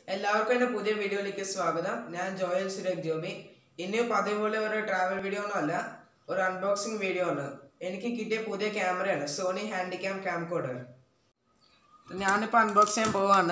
എല്ലാവർക്കും എൻ്റെ പുതിയ വീഡിയോയിലേക്ക് സ്വാഗതം ഞാൻ ജോയൽ സുരേഖ് ജോബി ഇനി പതിവ് പോലെ ഒരു ട്രാവൽ വീഡിയോ ഒന്നും അല്ല ഒരു അൺബോക്സിംഗ് വീഡിയോ ആണ് എനിക്ക് കിട്ടിയ പുതിയ ക്യാമറയാണ് സോണി ഹാൻഡിക്യാം ക്യാംകോഡർ ഞാനിപ്പോൾ അൺബോക്സ് ചെയ്യാൻ പോവാണ്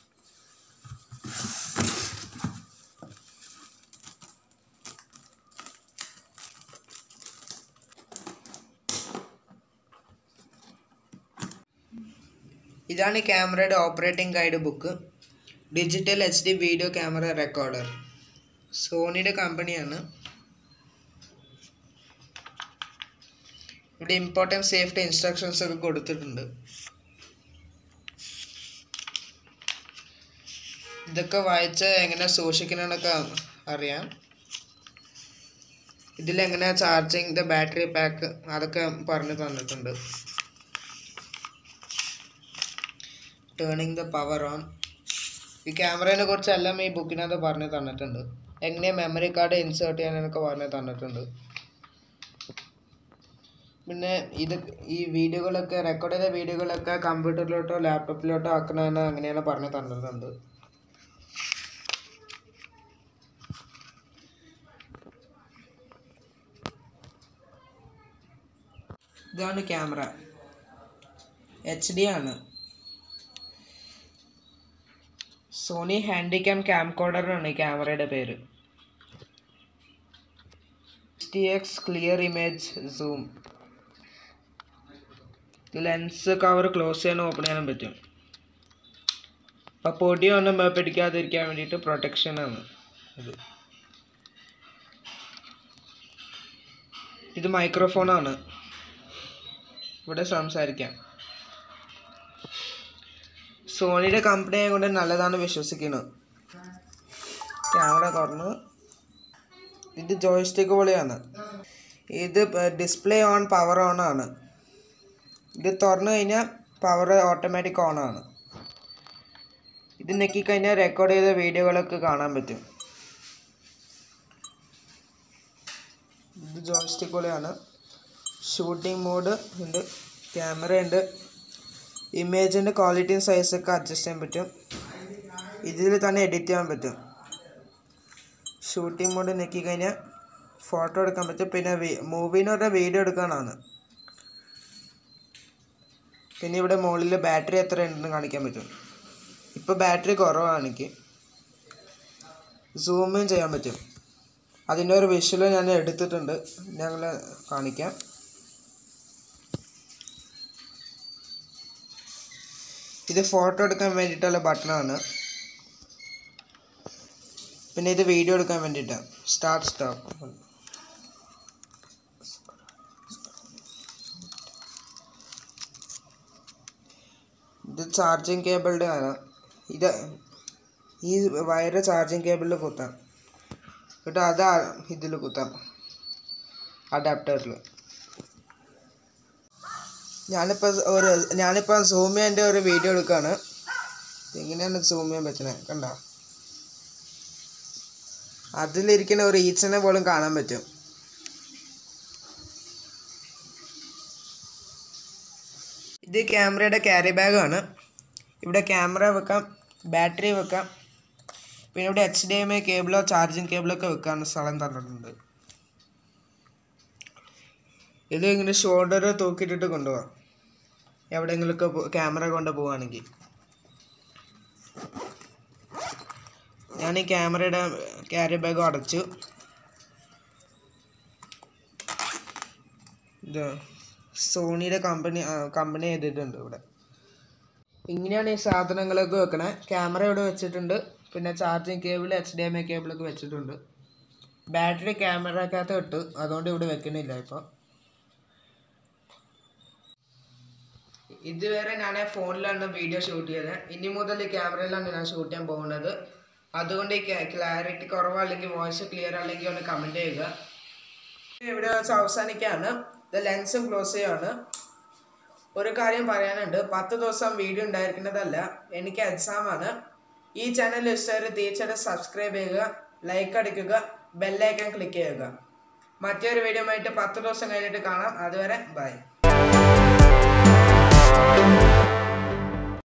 ഇതാണ് ഈ ക്യാമറയുടെ operating guide book digital H D video camera recorder സോണിയുടെ കമ്പനിയാണ് ഇവിടെ ഇമ്പോർട്ടൻറ്റ് സേഫ്റ്റി ഇൻസ്ട്രക്ഷൻസ് ഒക്കെ കൊടുത്തിട്ടുണ്ട് ഇതൊക്കെ വായിച്ച് എങ്ങനെ സൂക്ഷിക്കണമെന്നൊക്കെ അറിയാം ഇതിലെങ്ങനെ ചാർജിങ് ദ ബാറ്ററി പാക്ക് അതൊക്കെ പറഞ്ഞു തന്നിട്ടുണ്ട് ടേണിങ് ദ പവർ ഓൺ ഈ ക്യാമറയെ കുറിച്ച് എല്ലാം ഈ ബുക്കിനകത്ത് പറഞ്ഞു തന്നിട്ടുണ്ട് എങ്ങനെ മെമ്മറി കാർഡ് ഇൻസേർട്ട് ചെയ്യാനൊക്കെ പറഞ്ഞു തന്നിട്ടുണ്ട് പിന്നെ ഇത് ഈ വീഡിയോകളൊക്കെ റെക്കോർഡ് ചെയ്ത വീഡിയോകളൊക്കെ കമ്പ്യൂട്ടറിലോട്ടോ ലാപ്ടോപ്പിലോട്ടോ ആക്കണമെന്ന് അങ്ങനെയാണ് പറഞ്ഞു തന്നിട്ടുണ്ട് ഇതാണ് ക്യാമറ എച്ച് ഡി ആണ് സോണി ഹാൻഡിക്യാം ക്യാംകോഡറാണ് ഈ ക്യാമറയുടെ പേര് T X clear image zoom lens cover close ചെയ്യാനും ഓപ്പൺ ചെയ്യാനും പറ്റും അപ്പോൾ പൊടി ഒന്നും പിടിക്കാതിരിക്കാൻ വേണ്ടിയിട്ട് പ്രൊട്ടക്ഷൻ ആണ് ഇത് ഇത് മൈക്രോഫോണാണ് ഇവിടെ സംസാരിക്കാം സോണിയുടെ കമ്പനിയെ കൊണ്ട് നല്ലതാണ് വിശ്വസിക്കുന്നത് ക്യാമറ തുറന്ന് ഇത് ജോയ്സ്റ്റിക്ക് പോലെയാണ് ഇത് ഡിസ്പ്ലേ ഓൺ പവർ ഓൺ ആണ് ഇത് തുറന്നു കഴിഞ്ഞാൽ പവർ ഓട്ടോമാറ്റിക് ഓൺ ആണ് ഇത് ഞെക്കിക്കഴിഞ്ഞാൽ റെക്കോർഡ് ചെയ്ത വീഡിയോകളൊക്കെ കാണാൻ പറ്റും ഇത് ജോയ്സ്റ്റിക്ക് പോലെയാണ് ഷൂട്ടിംഗ് മോഡ് ഉണ്ട് ക്യാമറ ഉണ്ട് ഇമേജിൻ്റെ ക്വാളിറ്റിയും സൈസൊക്കെ അഡ്ജസ്റ്റ് ചെയ്യാൻ പറ്റും ഇതിൽ തന്നെ എഡിറ്റ് ചെയ്യാൻ പറ്റും ഷൂട്ടിംഗ് മോഡ് ഞെക്കി കഴിഞ്ഞാൽ ഫോട്ടോ എടുക്കാൻ പറ്റും പിന്നെ മൂവിന്ന് പറഞ്ഞാൽ വീഡിയോ എടുക്കാനാണ് പിന്നെ ഇവിടെ മുകളിൽ ബാറ്ററി എത്ര ഉണ്ടെന്ന് കാണിക്കാൻ പറ്റും ഇപ്പോൾ ബാറ്ററി കുറവാണ് എനിക്ക് സൂമിങ് ചെയ്യാൻ പറ്റും അതിൻ്റെ ഒരു വിഷ്വൽ ഞാൻ എടുത്തിട്ടുണ്ട് ഞങ്ങൾ കാണിക്കാം ഇത് ഫോട്ടോ എടുക്കാൻ വേണ്ടിയിട്ടുള്ള ബട്ടണാണ് പിന്നെ ഇത് വീഡിയോ എടുക്കാൻ വേണ്ടിയിട്ടാണ് സ്റ്റാർട്ട് സ്റ്റോപ്പ് ഇത് ചാർജിങ് കേബിളുടെ ആണ് ഇത് ഈ വയറ് ചാർജിങ് കേബിളിൽ കുത്താം എന്നിട്ട് അത് ഇതിൽ കുത്താം അഡാപ്റ്ററിൽ ഞാനിപ്പോൾ ഒരു ഞാനിപ്പോൾ സൂം ചെയ്യാൻ്റെ ഒരു വീഡിയോ എടുക്കുകയാണ് എങ്ങനെയാണ് സൂം ചെയ്യാൻ പറ്റുന്നത് കണ്ടോ അതിലിരിക്കുന്ന ഒരു ഈച്ചനെ പോലും കാണാൻ പറ്റും ഇത് ക്യാമറയുടെ ക്യാരി ബാഗാണ് ഇവിടെ ക്യാമറ വെക്കാം ബാറ്ററി വെക്കാം പിന്നെ ഇവിടെ എച്ച് ഡി എം ഐ കേബിളോ ചാർജിങ് കേബിളൊക്കെ വെക്കാൻ സ്ഥലം തന്നിട്ടുണ്ട് ഇത് ഇങ്ങനെ ഷോൾഡർ തൂക്കിയിട്ടിട്ട് കൊണ്ടുപോകാം എവിടെയെങ്കിലുമൊക്കെ ക്യാമറ കൊണ്ട് പോവുകയാണെങ്കിൽ ഞാൻ ഈ ക്യാമറയുടെ ക്യാരി ബാഗ് അടച്ചു ഇത് സോണിയുടെ കമ്പനി കമ്പനി ചെയ്തിട്ടുണ്ട് ഇവിടെ ഇങ്ങനെയാണ് ഈ സാധനങ്ങളൊക്കെ വെക്കണേ ക്യാമറ ഇവിടെ വെച്ചിട്ടുണ്ട് പിന്നെ charging cable H D M I കേബിളൊക്കെ വെച്ചിട്ടുണ്ട് ബാറ്ററി ക്യാമറക്കകത്ത് ഇട്ടു അതുകൊണ്ട് ഇവിടെ വെക്കണില്ല ഇപ്പോൾ ഇതുവരെ ഞാൻ ഫോണിലാണ് വീഡിയോ ഷൂട്ട് ചെയ്തത് ഇനി മുതൽ ഈ ക്യാമറയിലാണ് ഞാൻ ഷൂട്ട് ചെയ്യാൻ പോകുന്നത് അതുകൊണ്ട് ഈ ക്ലാരിറ്റി കുറവ് അല്ലെങ്കിൽ വോയിസ് ക്ലിയർ അല്ലെങ്കിൽ ഒന്ന് കമൻറ്റ് ചെയ്യുക ഇവിടെ വെച്ച് അവസാനിക്കുകയാണ് ഇത് ലെൻസും ക്ലോസ് ചെയ്യുകയാണ് ഒരു കാര്യം പറയാനുണ്ട് പത്ത് ദിവസം വീഡിയോ ഉണ്ടായിരിക്കുന്നതല്ല എനിക്ക് എക്സാമാണ് ഈ ചാനൽ ഇഷ്ടമായാലും തീർച്ചയായിട്ടും സബ്സ്ക്രൈബ് ചെയ്യുക ലൈക്ക് അടിക്കുക ബെല്ലൈക്കൺ ക്ലിക്ക് ചെയ്യുക മറ്റൊരു വീഡിയോ ആയിട്ട് പത്ത് ദിവസം കഴിഞ്ഞിട്ട് കാണാം അതുവരെ ബൈ